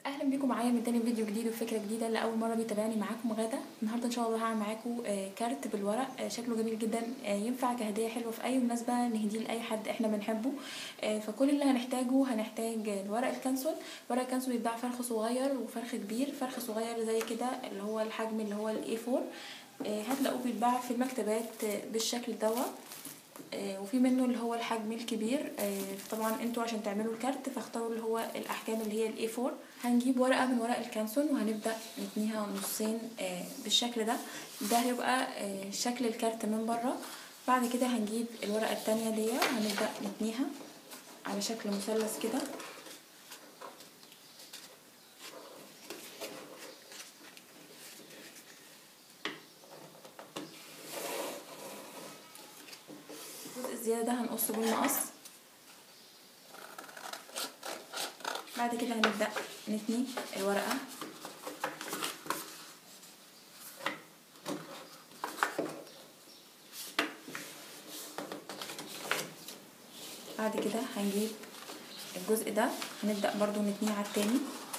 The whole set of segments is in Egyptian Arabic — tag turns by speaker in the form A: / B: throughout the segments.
A: اهلا بيكم معايا من تاني فيديو جديد وفكره جديده اللي اول مره بيتابعني معاكم غاده النهارده ان شاء الله هعمل معاكم آه، كارت بالورق آه، شكله جميل جدا آه، ينفع كهديه حلوه في اي مناسبه نهديه لاي حد احنا بنحبه آه، فكل اللي هنحتاجه هنحتاج الورق الكنسول ورق الكنسول بيتباع فرخ صغير وفرخ كبير فرخ صغير زي كده اللي هو الحجم اللي هو الاي 4 هتلاقوه بيتباع في المكتبات آه، بالشكل دوت آه، وفي منه اللي هو الحجم الكبير آه، طبعا انتوا عشان تعملوا الكارت فاختاروا اللي هو الاحجام اللي هي الاي 4 هنجيب ورقه من ورق الكانسون وهنبدا نتنيها نصين آه، بالشكل ده ده هيبقى آه، شكل الكارت من بره بعد كده هنجيب الورقه التانية دي وهنبدا نتنيها على شكل مثلث كده الجزء الزيادة ده هنقصه بالمقص بعد كده هنبدأ نتني الورقة بعد كده هنجيب الجزء ده هنبدأ برضو نتنيه على التاني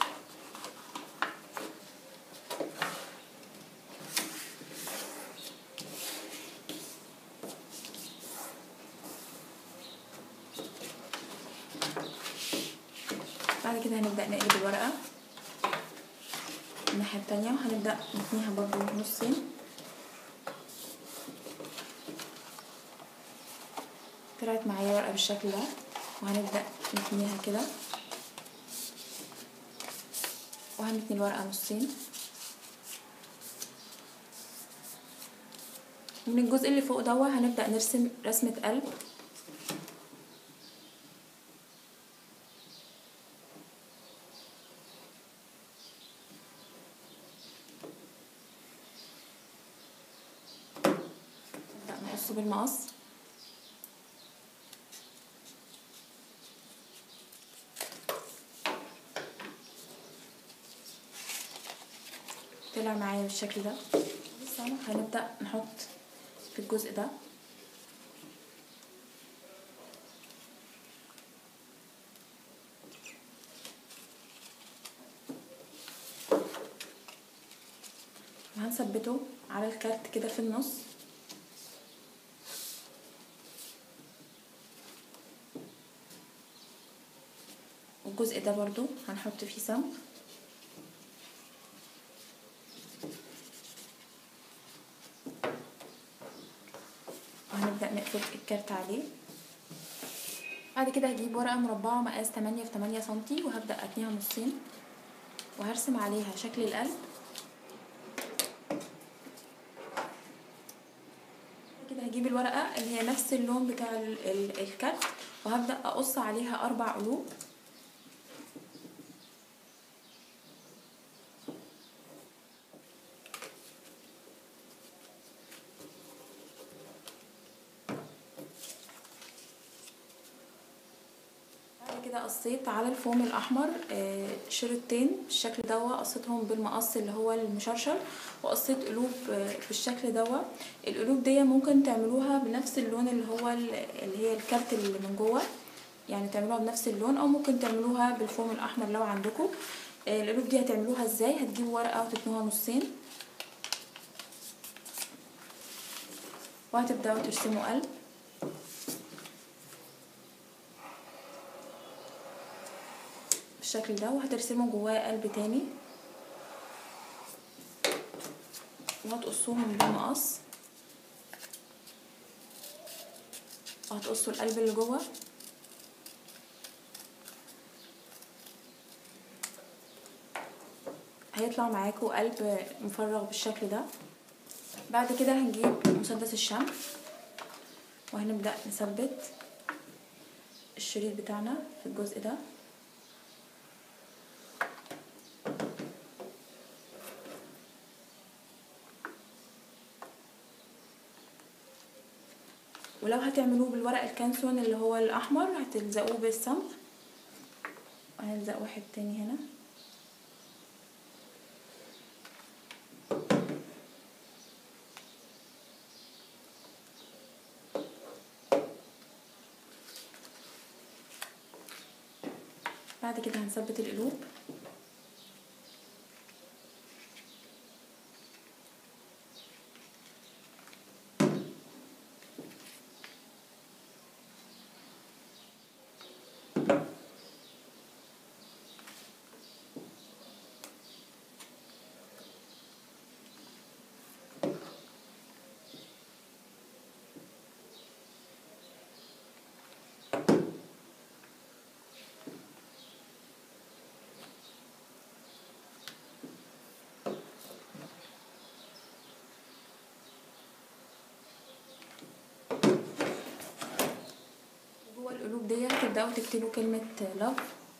A: بعد كده هنبدأ نقلب الورقة الناحية التانية وهنبدأ نتنيها برضو نصين طلعت معايا ورقة بالشكل ده وهنبدأ نتنيها كده وهنتني الورقة نصين من الجزء اللي فوق دوا هنبدأ نرسم رسمة قلب نبدأ نقصه بالمقص طلع معايا بالشكل ده بس هنبدأ نحط في الجزء ده وهنثبته على الكارت كده في النص والجزء ده برضو هنحط فيه سمك وهنبدأ نقفل الكارت عليه بعد كده هجيب ورقة مربعة مقاس 8 في 8 سنتي وهبدأ أتنيها نصين وهرسم عليها شكل القلب كده هجيب الورقة اللي هي نفس اللون بتاع ال- ال- الكارت وهبدأ أقص عليها أربع قلوب بعد كده قصيت على الفوم الاحمر آه، شريطين بالشكل دوا قصيتهم بالمقص اللي هو المشرشر وقصيت قلوب آه، بالشكل دوا القلوب دي ممكن تعملوها بنفس اللون اللي هو ال- اللي هي الكارت اللي من جوه يعني تعملوها بنفس اللون او ممكن تعملوها بالفوم الاحمر لو عندكم آه، القلوب دي هتعملوها ازاي هتجيبوا ورقه وتتنوها نصين وهتبداوا ترسموا قلب بالشكل ده وهترسموا جواه قلب تاني وهتقصوهم بالمقص وهتقصوا القلب اللي جوه هيطلع معاكم قلب مفرغ بالشكل ده بعد كده هنجيب مسدس الشمع وهنبدأ نثبت الشريط بتاعنا في الجزء ده ولو هتعملوه بالورق الكانسون اللي هو الاحمر هتلزقوه بالصمغ وهنلزق واحد تاني هنا بعد كده هنثبت القلوب هتبداوا تكتبوا كلمه لاف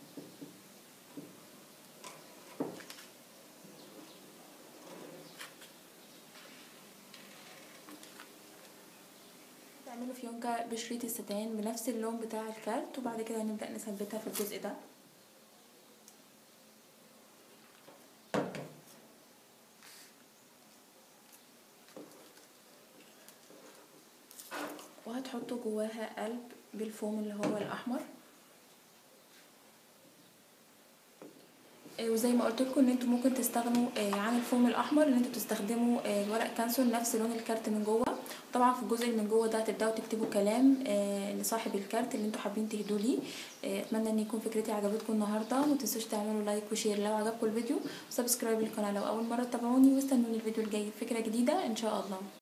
A: تعملوا فيونكة بشريط الستان بنفس اللون بتاع الكارت وبعد كده نبدأ نثبتها في الجزء ده وهتحطوا جواها قلب بالفوم اللي هو الأحمر وزي ما قلت لكم ان انتوا ممكن تستغنوا عن الفوم الاحمر ان انتوا تستخدموا الورق كانسون نفس لون الكارت من جوه طبعا في الجزء اللي من جوه ده هتبداوا تكتبوا كلام لصاحب الكارت اللي انتوا حابين تهدوا ليه اتمنى ان يكون فكرتي عجبتكم النهارده ما تنسوش تعملوا لايك وشير لو عجبكم الفيديو وسبسكرايب للقناه لو اول مره تتابعوني واستنوني الفيديو الجاي فكره جديده ان شاء الله